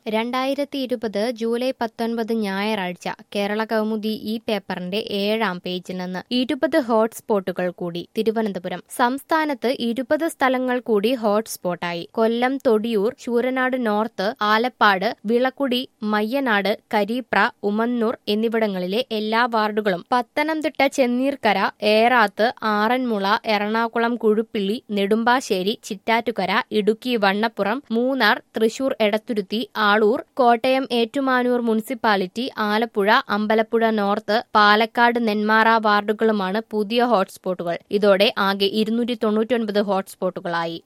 രണ്ടായിരത്തി ഇരുപത് ജൂലൈ പത്തൊൻപത് ഞായറാഴ്ച കേരള കൗമുദി ഈ പേപ്പറിന്റെ ഏഴാം പേജിൽ നിന്ന് ഇരുപത് ഹോട്ട്സ്പോട്ടുകൾ കൂടി തിരുവനന്തപുരം സംസ്ഥാനത്ത് ഇരുപത് സ്ഥലങ്ങൾ കൂടി ഹോട്ട്സ്പോട്ടായി കൊല്ലം തൊടിയൂർ ശൂരനാട് നോർത്ത് ആലപ്പാട് വിളക്കുടി മയ്യനാട് കരീപ്ര ഉമന്നൂർ എന്നിവിടങ്ങളിലെ എല്ലാ വാർഡുകളും പത്തനംതിട്ട ചെന്നീർക്കര ഏറാത്ത് ആറന്മുള എറണാകുളം കുഴുപ്പിള്ളി നെടുമ്പാശ്ശേരി ചിറ്റാറ്റുകര ഇടുക്കി വണ്ണപ്പുറം മൂന്നാർ തൃശൂർ എടത്തുരുത്തി ആളൂർ കോട്ടയം ഏറ്റുമാനൂർ മുനിസിപ്പാലിറ്റി ആലപ്പുഴ അമ്പലപ്പുഴ നോർത്ത് പാലക്കാട് നെന്മാറ വാർഡുകളുമാണ് പുതിയ ഹോട്ട്സ്പോട്ടുകൾ ഇതോടെ ആകെ ഇരുന്നൂറ്റി തൊണ്ണൂറ്റൊൻപത് ഹോട്ട്സ്പോട്ടുകളായി